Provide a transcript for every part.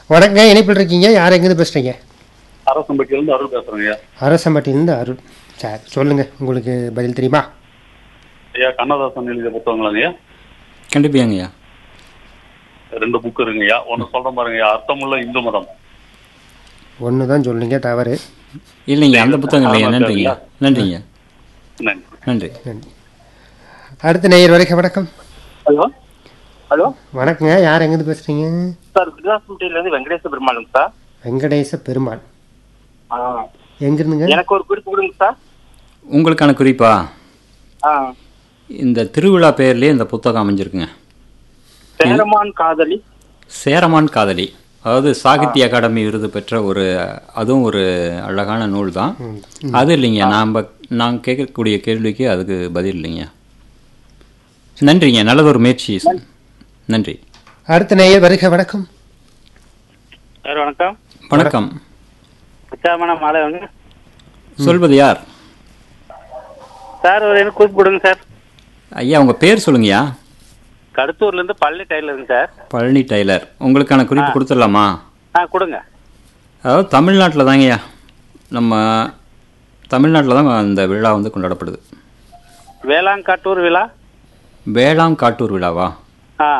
வணக்கங்க இணைப்பில் இருக்கீங்க யார் எங்கேருந்து பேசுகிறீங்க அரசம்பட்டியிலிருந்து அருள் பேசுறேங்க அரசம்பட்டியிலேருந்து அருள் சரி சொல்லுங்கள் உங்களுக்கு பதில் தெரியுமா ஐயா கண்ணதாசன் எழுதிய புத்தகங்களாங்க ஐயா கண்டிப்பாங்கய்யா ரெண்டு புக் இருக்குங்கய்யா ஒன்னு சொல்றேன் பாருங்க ஐயா அர்த்தமுள்ள இந்து மதம் ஒன்று தான் சொல்லுங்க தவறு இல்லைங்க அந்த புத்தகம் இல்லையா ஆமா, நன்றிங்க நன்றிங்க நன்றி நன்றி நன்றி அடுத்த நேயர் வரைக்கும் வணக்கம் ஹலோ ஹலோ வணக்கங்க யார் எங்கேருந்து பேசுகிறீங்க சார் விருதாசம்பட்டியிலேருந்து வெங்கடேச பெருமாளுங்க சார் வெங்கடேச பெருமாள் ஆ எங்கேருந்துங்க எனக்கு ஒரு குறிப்பு கொடுங்க சார் உங்களுக்கான குறிப்பா ஆ இந்த திருவிழா பெயர்லேயே இந்த புத்தகம் அமைஞ்சிருக்குங்க சேரமான் காதலி சேரமான் காதலி அதாவது சாகித்ய அகாடமி விருது பெற்ற ஒரு அதுவும் ஒரு அழகான நூல் தான் அது இல்லைங்க நாம் நான் கேட்கக்கூடிய கேள்விக்கு அதுக்கு பதில் இல்லைங்க நன்றிங்க நல்லதொரு முயற்சி நன்றி அடுத்த நேயர் வருக வணக்கம் சார் வணக்கம் வணக்கம் உற்சாகமான மாலை வாங்க சொல்வது யார் சார் ஒரு எனக்கு குறிப்பு கொடுங்க சார் ஐயா உங்க பேர் சொல்லுங்கய்யா கடத்தூர்லேருந்து பள்ளி டைலருங்க சார் பழனி டைலர் உங்களுக்கான குறிப்பு கொடுத்துடலாமா ஆ கொடுங்க அதாவது தமிழ்நாட்டில் தாங்கய்யா நம்ம தமிழ்நாட்டில் தான் அந்த விழா வந்து கொண்டாடப்படுது வேளாங்காட்டூர் விழா வேளாங் காட்டூர் விழாவா ஆ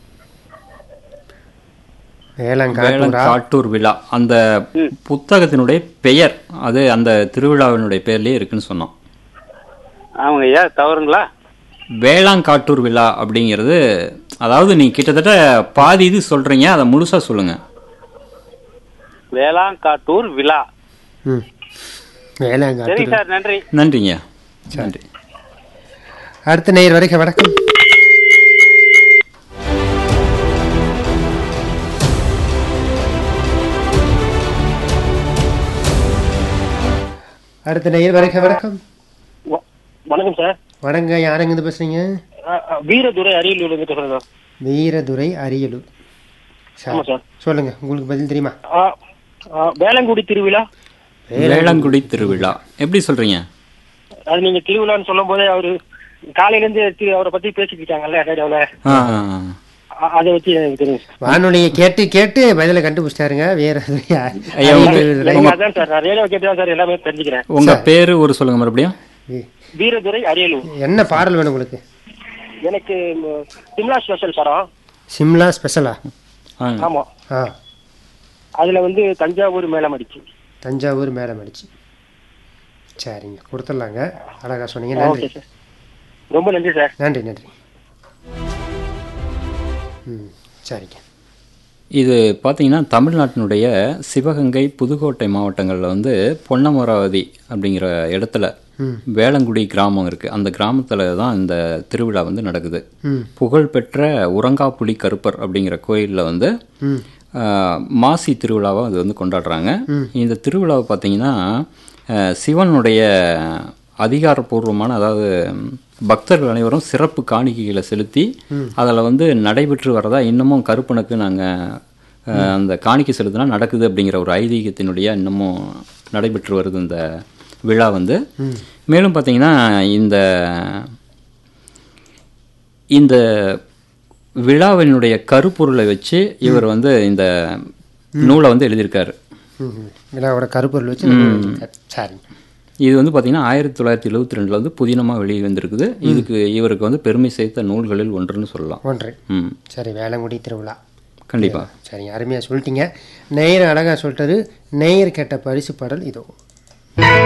வேளாண் வேளாங் காட்டூரா காட்டூர் விழா அந்த புத்தகத்தினுடைய பெயர் அது அந்த திருவிழாவினுடைய பெயர்லயே இருக்குன்னு சொன்னோம் ஆமாங்க ஐயா தவறுங்களா வேளாங் காட்டூர் விழா அப்படிங்கிறது அதாவது நீ கிட்டத்தட்ட பாதி இது சொல்றீங்க அதை முழுசா சொல்லுங்க வேளாங்காட்டூர் விழா ம் வேளாண் சரி காட்டூர் சார் நன்றி நன்றிங்க நன்றி அடுத்த நேயர் வரைக்கும் வணக்கம் அடுத்த நேயர் வரைக்கும் வணக்கம் வணக்கம் சார் வணங்க யார் எங்கேருந்து பேசுறீங்க வீரதுரை அரியலூர்லேருந்து பேசுகிறேன் சார் வீரதுரை அரியலூர் சரி. ஆமா சார். சொல்லுங்க உங்களுக்கு பதில் தெரியுமா வேளங்குடி திருவிழா வேளாங்குடி திருவிழா எப்படி சொல்றீங்க அது நீங்க திருவிழான்னு சொல்லும் போதே அவரு காலையில இருந்து தி- அவரை பத்தி பேசிக்கிட்டாங்கல்ல ரேடியோல ஆ, ஆ, ஆ. அ- அதை வச்சு எனக்கு தெரியும் சார். வானொலியை கேட்டு கேட்டு பதிலை கண்டுபிடிச்சிட்டாருங்க வீரதுரை ஐயா, உங்க- அரியலூர். எனக்கு அதான் சார் நான் ரேடியோ கேட்டு தான் சார் எல்லாமே தெரிஞ்சுக்கிறேன் உங்க பேரு ஒரு சொல்லுங்க மறுபடியும் வீ- வீரதுரை அரியலூர் என்ன பாடல் வேணும் உங்களுக்கு எனக்கு ம், சிம்லா ஸ்பெஷல் படம் சிம்லா ஸ்பெஷலா ஆ. ஆமா ஆ அதுல வந்து தஞ்சாவூர் மேலம் அடிச்சு தஞ்சாவூர் மேடம் அடிச்சு சரிங்க கொடுத்துடலாங்க அழகா சொன்னீங்க ஓகே நன்றி சார் ரொம்ப நன்றி சார் நன்றி நன்றி ம் சரிங்க இது பார்த்தீங்கன்னா தமிழ்நாட்டினுடைய சிவகங்கை புதுக்கோட்டை மாவட்டங்களில் வந்து பொன்னமராவதி அப்படிங்கிற இடத்துல வேளங்குடி கிராமம் இருக்குது அந்த கிராமத்தில் தான் இந்த திருவிழா வந்து நடக்குது ம் புகழ்பெற்ற உரங்காப்புலி கருப்பர் அப்படிங்கிற கோயிலில் வந்து ம் ஆஹ், மாசி திருவிழாவை அது வந்து கொண்டாடுறாங்க இந்த திருவிழாவை பார்த்தீங்கன்னா ஆஹ், சிவனுடைய அதிகாரப்பூர்வமான அதாவது ம், பக்தர்கள் அனைவரும் சிறப்பு காணிக்கைகளை செலுத்தி அதில் வந்து நடைபெற்று வரதா இன்னமும் கருப்பனுக்கு நாங்கள் அந்த காணிக்கை செலுத்தினா நடக்குது அப்படிங்கிற ஒரு ஐதீகத்தினுடைய இன்னமும் நடைபெற்று வருது இந்த விழா வந்து மேலும் பார்த்தீங்கன்னா இந்த இந்த விழாவினுடைய கருப்பொருளை வச்சு இவர் வந்து இந்த நூலை வந்து எழுதியிருக்காரு ம் ம். விழாவோட கருப்பொருள் வச்சு நம்ம எழுதியிருக்காரு. சரிங்க இது வந்து பார்த்தீங்கன்னா ஆயிரத்தி தொள்ளாயிரத்தி எழுபத்தி ரெண்டில் வந்து புதினமாக வெளியே வந்திருக்குது இதுக்கு இவருக்கு வந்து பெருமை சேர்த்த நூல்களில் ஒன்றுன்னு சொல்லலாம் ஒன்று ம் சரி வேளங்குடி திருவிழா கண்டிப்பாக சரிங்க அருமையாக சொல்லிட்டீங்க நேயர் அழகாக சொல்லிட்டாரு நேயர் கேட்ட பரிசு பாடல் இதோ